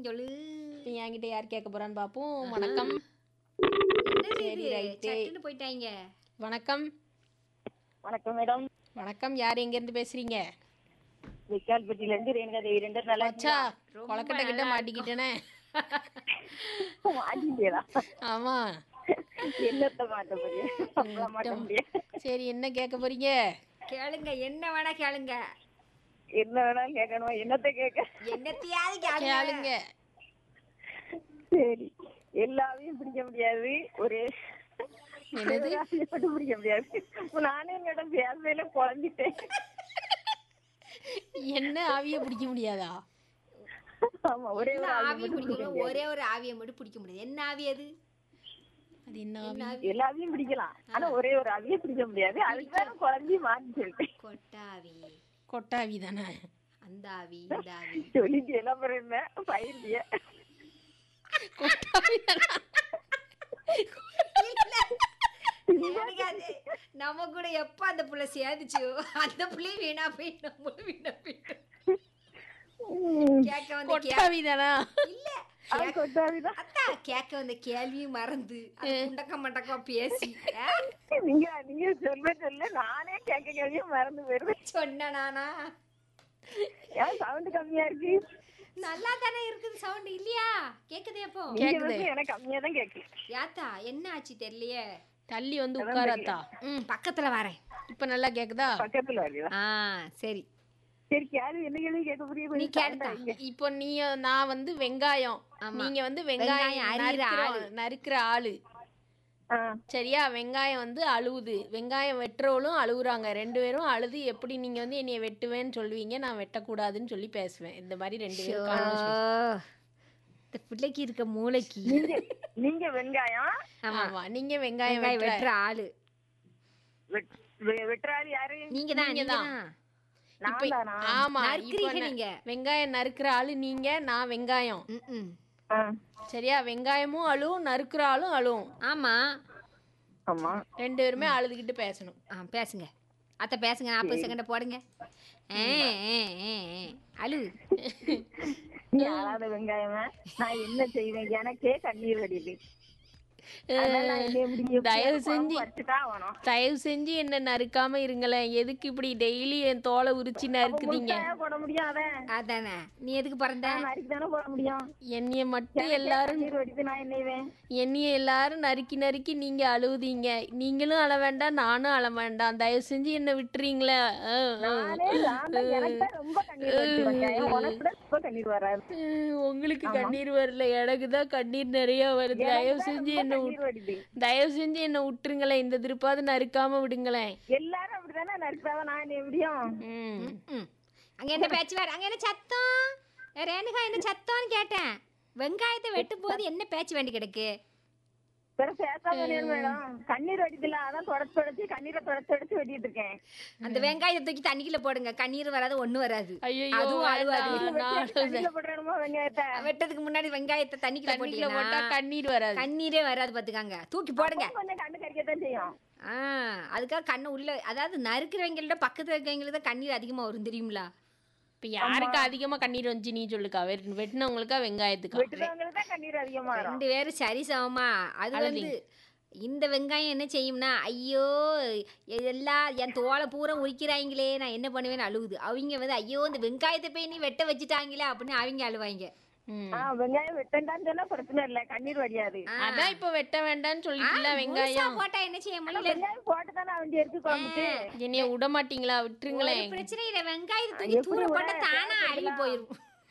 சொல்லு இப்போ என்கிட்ட யார் கேட்க போறான்னு பார்ப்போம் வணக்கம் என்னது சரி, இது ரைட்டு. சட்டுன்னு போயிட்டாங்க வணக்கம் வணக்கம் மேடம் வணக்கம் யார் எங்கேருந்து பேசுறீங்க விக்கால்பட்டியில இருந்து ரேணுகா தேவி ரெண்டு நல்லா வச்சா ரொம்ப கொலக்கட்டை கிட்ட நல்லா மாட்டிக்கிட்டேனே மாட்டிட்டீங்களா ஆமா என்னத்த மாட்ட முடியும் அப்பலாம் மாட்ட முடியாது சரி என்ன கேட்க போறீங்க கேளுங்க என்ன வேணா கேளுங்க என்ன வேணாலும் கேட்கணும் என்னத்த கேட்க என்னத்தையாவது கேளுங்க கேளுங்க சரி எல்லாவையும் பிடிக்க முடியாது ஒரு என்னது? ஒரு ஆளையும் மட்டும் பிடிக்க முடியாது நானே என்னோட பேசையில குழம்பிட்டேன் என்ன ஆவிய பிடிக்க முடியாதா ஆமா ஒரே ஒரு என்ன ஆளை ஆவியை மட்டும் பிடிக்க பிடிக்கணும் முடியாது. ஒரே ஒரு ஆவியை மட்டும் பிடிக்க முடியாது என்ன ஆவி அது அது என்ன ஆவி என்ன ஆவி எல்லாவையும் பிடிக்கலாம் ஆனா ஒரே ஒரு ஆவியை பிடிக்க முடியாது அதுக்கு தான் குழம்பி மாற்றி சொல்லிட்டேன் கொட்டாவி கொட்டாவி தானே அந்த ஆவி இந்த ஆவி சொல்லிட்டு என்ன பண்ணுறேன் பயிர்லையே கொட்டாவி தானே எனக்கு அது நம்ம கூட எப்ப அந்த புள்ள சேர்ந்துச்சோ அந்த புள்ளையும் வீணா போயிட்டு நம்மளும் வீணா போயிட்டோம் கேட்க வந்த கே கொட்டாவி தானா இல்ல அது கொட்டாவிதான் அதான் கேட்க வந்த கேள்வியும் மறந்து அது குண்டக்க மண்டக்கமா பேசி ஆ? நீங்க நீங்க சொல்ல சொல்ல நானே கேட்க கேள்வியே மறந்து போயிருவேன் சொன்ன நானா ஏன் சவுண்ட் கம்மியா இருக்கு நல்லா தானே இருக்குது சவுண்ட் இல்லையா கேக்குதே அப்போ நீங்க கேக்குது. வந்து எனக்கு கம்மியா தான் கேக்கு யாத்தா என்ன ஆச்சு தெரியலையே தள்ளி வந்து உட்காராத்தா ம் பக்கத்துல வரேன் இப்ப நல்லா கேக்குதா பக்கத்துல வருதா ஆ சரி சரி கேள்வி என்ன கேள்வி கேட்க புரிய நீ கேட்டா இப்போ நீ நான் வந்து வெங்காயம் ஆமா. நீங்க வந்து வெங்காயம் வெங்காயம் அரியிற நறுக்குற- நறுக்குற ஆளு சரியா வெங்காயம் வந்து அழுவுது வெங்காயம் வெட்டுறவளும் அழுகுறாங்க ரெண்டு பேரும் அழுது எப்படி நீங்க வந்து என்னைய வெட்டுவேன்னு சொல்லுவீங்க நான் வெட்டக்கூடாதுன்னு சொல்லி பேசுவேன் இந்த மாதிரி ரெண்டு பேரும் conversation. இந்த பிள்ளைக்கு இருக்க மூளைக்கு நீங்க நீங்க வெங்காயம் ஆமா ஆமா நீங்க வெங்காயம் வெங்காயம் வெட்டுற வெட்டுற ஆளு வெட்- வெ- வெட்டுறாரு யாரு நீங்க தான் நீங்க நீங்க தான். தான் நான் தானா ஆமா நறுக்குறீங்க இப்போ ந- நீங்க. வெங்காயம் நறுக்குற ஆளு நீங்க நான் வெங்காயம் ம்ம். ஆ, சரியா வெங்காயமும் அழுவும் நறுக்குற ஆளும் அழுவும் ஆமா ஆமா ரெண்டு பேருமே அழுதுகிட்டு பேசணும் ஆ பேசுங்க அத்தை பேசுங்க நாற்பது செகண்ட் போடுங்க ஏ, ஏ, ஏ, ஏ. அழு நீ ஆளாத வெங்காயமா நான் என்ன செய்வேன் எனக்கே கண்ணீர் வடியுது அதனால நான் என்ன முடியும் தயவு செஞ்சு வச்சுதான் ஆகணும் தயவு செஞ்சு என்ன நறுக்காம இருங்களேன் எதுக்கு இப்படி டெய்லி என் தோலை உரிச்சு நறுக்குதீங்க முட்டையா போட முடியும் அதான் அதானே நீ எதுக்கு பிறந்த நறுக்கி தானே போட முடியும் என்னைய மட்டும் எல்லாரும் கண்ணீர் வடித்து நான் என்னைவேன் என்னைய எல்லாரும் நறுக்கி நறுக்கி நீங்க அழுவுதீங்க நீங்களும் அழ வேண்டாம் நானும் அழ வேண்டாம் தயவு செஞ்சு என்ன விட்டுறீங்களா ஆ, ஆ. நானே நான் தான் எனக்கு தான் ரொம்ப கண்ணீர் வருது வெங்காயம் உனக்கு கூட ரொம்ப கண்ணீர் வராது உம், உங்களுக்கு கண்ணீர் வரல எனக்கு தான் கண்ணீர் நிறைய வருது தயவு செஞ்சு என்ன ரொம்ப விட்- கண்ணீர் வடியுது தயவு செஞ்சு என்ன விட்டுருங்களேன் இந்த திருப்பாவது நறுக்காம விடுங்களேன் எல்லாரும் அப்படிதானே நறுக்காத நான் என்ன எப்படியும் ம் ம். அங்க என்ன பேச்சு வேற அங்க என்ன சத்தம் ஏ, ரேணுகா என்ன சத்தம்னு கேட்டேன் வெங்காயத்தை வெட்டும் போது என்ன பேச்சு வேண்டி கிடக்கு வேற பேசாம மேடம் கண்ணீர் வடிதுல அதான் தொடச்சு தொடச்சு கண்ணீரை தொடச்சு தொடச்சு வெட்டிட்டு இருக்கேன் அந்த வெங்காயத்தை தூக்கி தண்ணிக்குள்ள போடுங்க கண்ணீர் வராது ஒண்ணு வராது ஐயோ அதுவும் அழுவாது நான் தண்ணியில போட்டுறணுமா வெங்காயத்தை வெட்டதுக்கு முன்னாடி வெங்காயத்தை தண்ணிக்குள்ள தண்ணிக்குள்ள போட்டா போட்டீங்கன்னா கண்ணீர் வராது கண்ணீரே வராது பாத்துக்காங்க தூக்கி போடுங்க கொஞ்சம் கண்ணு கறிக்கத்தான் செய்யும் ஆ அதுக்காக கண்ணு உள்ள அதாவது நறுக்கிறவங்கள்ட்ட பக்கத்துல இருக்கவங்களுக்கு தான் கண்ணீர் அதிகமா வரும் தெரியுங்களா இப்ப யாருக்கு அதிகமா கண்ணீர் வந்துச்சு நீ சொல்லுக்கா வெட்- வெட்டினவங்களுக்கா வெங்காயத்துக்கா வெட்டுறவங்களுக்கு தான் கண்ணீர் அதிகமா வரும் ரெண்டு பேரும் சரி சமமா அது வந்து இந்த வெங்காயம் என்ன செய்யும்னா ஐயோ எல்லா என் தோலை பூரா உரிக்கிறாங்களே நான் என்ன பண்ணுவேன்னு அழுகுது அவங்க வந்து ஐயோ இந்த வெங்காயத்தை போய் நீ வெட்ட வச்சுட்டாங்களே அப்படின்னு அவங்க அழுவாங்க ம். ஆ வெங்காயம் வெட்டண்டான்னு சொன்னா பிரச்சனை இல்ல கண்ணீர் வடியாது அதான் இப்ப வெட்ட வேண்டாம்னு ஆ, சொல்லிட்டுல முழுசா வெங்காயம் போட்டா என்ன செய்ய முடியல வெங்காயம் போட்டு தானே வேண்டிய இருக்கு குழம்புக்கு என்னைய விட மாட்டீங்களா விட்டுருங்களேன் ஒரு பிரச்சனை இல்ல வெங்காயத்தை தூக்கி தூர போட்டா தானா அழுகி போயிரும்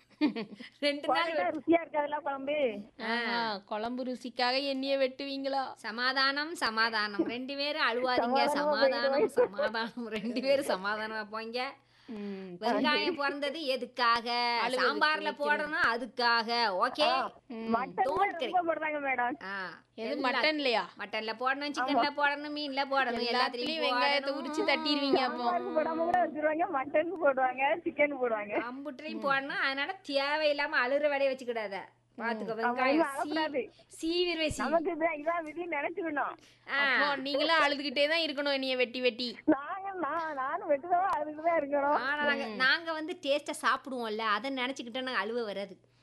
ரெண்டு நாள் குழம்பு ருசியா இருக்காதுல்ல குழம்பு ஆஹா, குழம்பு ருசிக்காக என்னைய வெட்டுவீங்களா சமாதானம் சமாதானம் ரெண்டு பேரும் அழுவாதீங்க சமாதானம் சமாதானம் ரெண்டு பேரும் சமாதானமா போங்க ம். வெங்காயம் பிறந்தது எதுக்காக சாம்பார்ல போடணும் அதுக்காக ஓகே மட்டன் ரொம்ப போடுறாங்க மேடம் எது மட்டன்லயா மட்டன்ல போடணும் சிக்கன்ல போடணும் மீன்ல போடணும் எல்லாத்துலயும் எல்லாத்துலயும் வெங்காயத்தை உரிச்சு தட்டிடுவீங்க அப்போ சாம்பாருக்கு போடாம கூட வச்சிருவாங்க மட்டன் போடுவாங்க சிக்கன் போடுவாங்க அம்புட்டையும் போடணும் அதனால தேவையில்லாம அழுற வேலையை வச்சுக்கிடாத பாத்துக்கோ அவங்க வெங்காயம் அழக்கூடாது சீவிரவே சீ நமக்கு இதான் இதான் விதி நினைச்சுக்கணும் அப்போ நீங்களும் அழுதுகிட்டே தான் இருக்கணும் என்னைய வெட்டி வெட்டி நாங்க நான் நானும் வெட்டுதான் அதுக்குதான் இருக்கணும் ஆனா நாங்க நாங்க வந்து டேஸ்டா சாப்பிடுவோம்ல அதை நினைச்சுக்கிட்டா நாங்க அழுவ வராது